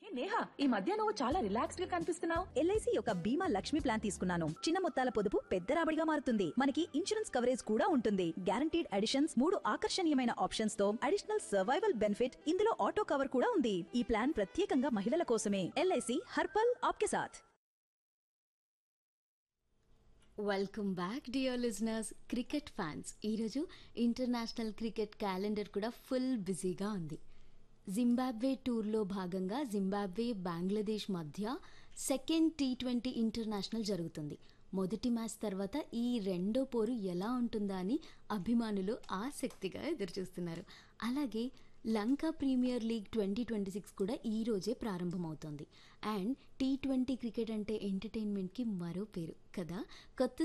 నేహా ఈ మధ్య నువ్వు చాలా రిలాక్స్డ్ గా కనిపిస్తున్నావు ఎల్ఐసి యొక్క బీమా లక్ష్మి ప్లాన్ తీసుకున్నాను చిన్న మొత్తాల పొదుపు పెద్ద రాబడిగా మారుతుంది మనకి ఇన్సూరెన్స్ కవరేజ్ కూడా ఉంటుంది గ్యారంటీడ్ అడిషన్స్ మూడు ఆకర్షణీయమైన ఆప్షన్స్ తో అడిషనల్ సర్వైవల్ బెనిఫిట్ ఇందులో ఆటో కవర్ కూడా ఉంది ఈ ప్లాన్ ప్రత్యేకంగా మహిళల కోసమే ఎల్ఐసి హర్పల్ ఆప్కే సాథ్ welcome back dear listeners cricket fans ఈరోజు ఇంటర్నేషనల్ క్రికెట్ క్యాలెండర్ కూడా ఫుల్ బిజీగా ఉంది జింబాబ్వే టూర్లో భాగంగా జింబాబ్వే బంగ్లాదేశ్ మధ్య సెకండ్ టీ ట్వంటీ ఇంటర్నేషనల్ జరుగుతుంది మొదటి మ్యాచ్ తర్వాత ఈ రెండో పోరు ఎలా ఉంటుందా అని అభిమానులు ఆసక్తిగా ఎదురుచూస్తున్నారు అలాగే Lanka premier league twenty twenty six కూడా ఈ రోజే ప్రారంభమవుతోంది అండ్ టీ ట్వంటీ క్రికెట్ అంటే ఎంటర్టైన్మెంట్కి మరో పేరు కదా కొత్త